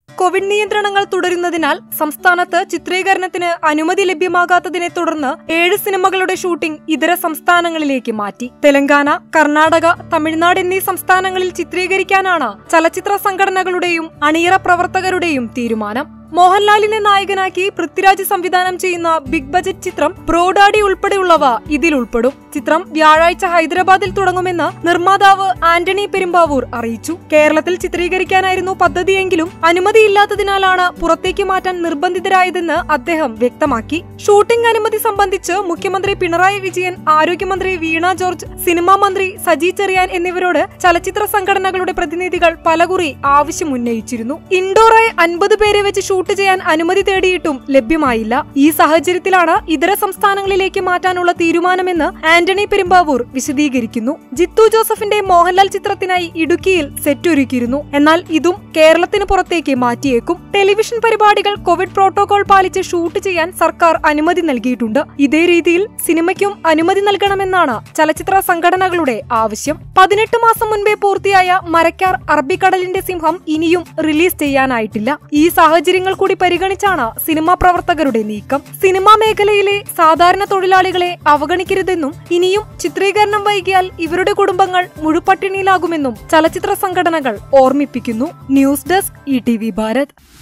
Covid നിയന്ത്രണങ്ങൾ തുടരുന്നതിനാൽ സംസ്ഥാനത്ത് ചിത്രീകരണത്തിന് അനുമതി ലഭ്യമാകാത്തതിനെ തുടർന്ന് ഏഴ് സിനിമകളുടെ ഷൂട്ടിംഗ് ഇതര സംസ്ഥാനങ്ങളിലേക്ക് മാറ്റി തെലങ്കാന കർണാടക തമിഴ്നാട് എന്നീ സംസ്ഥാനങ്ങളിൽ ചിത്രീകരിക്കാനാണ് ചലച്ചിത്ര സംഘടനകളുടെയും അണിയറ പ്രവർത്തകരുടെയും തീരുമാനം മോഹൻലാലിനെ നായകനാക്കി പൃഥ്വിരാജ് സംവിധാനം ചെയ്യുന്ന ബിഗ് ബജറ്റ് ചിത്രം ബ്രോഡാഡി ഉൾപ്പെടെയുള്ളവ ഇതിൽ ഉൾപ്പെടും ചിത്രം വ്യാഴാഴ്ച ഹൈദരാബാദിൽ തുടങ്ങുമെന്ന് നിർമ്മാതാവ് ആന്റണി പെരുമ്പാവൂർ അറിയിച്ചു കേരളത്തിൽ ചിത്രീകരിക്കാനായിരുന്നു പദ്ധതിയെങ്കിലും അനുമതിയില്ലാത്തതിനാലാണ് പുറത്തേക്ക് മാറ്റാൻ നിർബന്ധിതരായതെന്ന് അദ്ദേഹം വ്യക്തമാക്കി ഷൂട്ടിംഗ് അനുമതി സംബന്ധിച്ച് മുഖ്യമന്ത്രി പിണറായി വിജയൻ ആരോഗ്യമന്ത്രി വീണ ജോർജ് സിനിമാ മന്ത്രി സജി ചെറിയാൻ എന്നിവരോട് ചലച്ചിത്ര സംഘടനകളുടെ പ്രതിനിധികൾ പലകുറി ആവശ്യമുന്നയിച്ചിരുന്നു ഇൻഡോറായി അൻപത് പേരെ വെച്ച് ഷൂട്ട് ചെയ്യാൻ അനുമതി തേടിയിട്ടും ലഭ്യമായില്ല ഈ സാഹചര്യത്തിലാണ് ഇതര സംസ്ഥാനങ്ങളിലേക്ക് മാറ്റാനുള്ള തീരുമാനമെന്ന് ആന്റണി പെരുമ്പാവൂർ വിശദീകരിക്കുന്നു ജിത്തു ജോസഫിന്റെ മോഹൻലാൽ ചിത്രത്തിനായി ഇടുക്കിയിൽ സെറ്റ് ഒരുക്കിയിരുന്നു എന്നാൽ ഇതും കേരളത്തിന് പുറത്തേക്ക് മാറ്റിയേക്കും ടെലിവിഷൻ പരിപാടികൾ കോവിഡ് പ്രോട്ടോകോൾ പാലിച്ച് ഷൂട്ട് ചെയ്യാൻ സർക്കാർ അനുമതി നൽകിയിട്ടുണ്ട് ഇതേ രീതിയിൽ സിനിമയ്ക്കും അനുമതി നൽകണമെന്നാണ് ചലച്ചിത്ര സംഘടനകളുടെ ആവശ്യം പതിനെട്ട് മാസം മുൻപേ പൂർത്തിയായ മരക്കാർ അറബിക്കടലിന്റെ സിംഹം ഇനിയും റിലീസ് ചെയ്യാനായിട്ടില്ല ഈ സാഹചര്യങ്ങൾ കൂടി പരിഗണിച്ചാണ് സിനിമാ പ്രവർത്തകരുടെ നീക്കം സിനിമാ മേഖലയിലെ സാധാരണ തൊഴിലാളികളെ അവഗണിക്കരുതെന്നും ഇനിയും ചിത്രീകരണം വൈകിയാൽ ഇവരുടെ കുടുംബങ്ങൾ മുഴുപട്ടിണിയിലാകുമെന്നും ചലച്ചിത്ര സംഘടനകൾ ഓർമ്മിപ്പിക്കുന്നു news desk E T V Bharat